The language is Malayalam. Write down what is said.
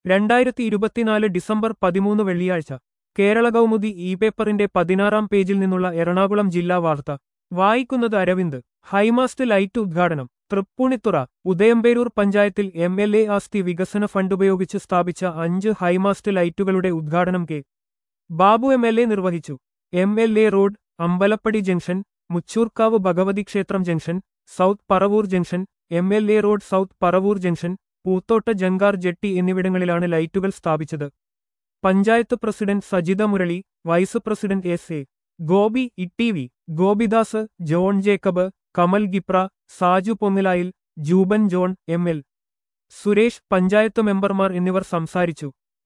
രണ്ടായിരത്തി ഇരുപത്തിനാല് ഡിസംബർ പതിമൂന്ന് വെള്ളിയാഴ്ച കേരള കൗമുദി ഇ പേപ്പറിന്റെ പതിനാറാം പേജിൽ നിന്നുള്ള എറണാകുളം ജില്ലാ വാർത്ത വായിക്കുന്നത് അരവിന്ദ് ഹൈമാസ്റ്റ് ലൈറ്റ് ഉദ്ഘാടനം തൃപ്പൂണിത്തുറ ഉദയംപേരൂർ പഞ്ചായത്തിൽ എം എൽ എ ആസ്തി വികസന ഫണ്ട് ഉപയോഗിച്ച് സ്ഥാപിച്ച അഞ്ച് ഹൈമാസ്റ്റ് ലൈറ്റുകളുടെ ഉദ്ഘാടനം K Babu M L A നിർവഹിച്ചു M L A road Ambalappadi junction Muchoorkavu Bhagavathi ക്ഷേത്രം junction south Paravur junction M L A road south Paravur junction Poothotta jankar jetty എന്നിവിടങ്ങളിലാണ് ലൈറ്റുകൾ സ്ഥാപിച്ചത് panchayat president Sajitha Murali vice president S A Gopi E V Gopidas John Jacob Kamal ഗിപ്ര Saju Ponnilayil Juban John M L Suresh panchayat മെമ്പർമാർ എന്നിവർ സംസാരിച്ചു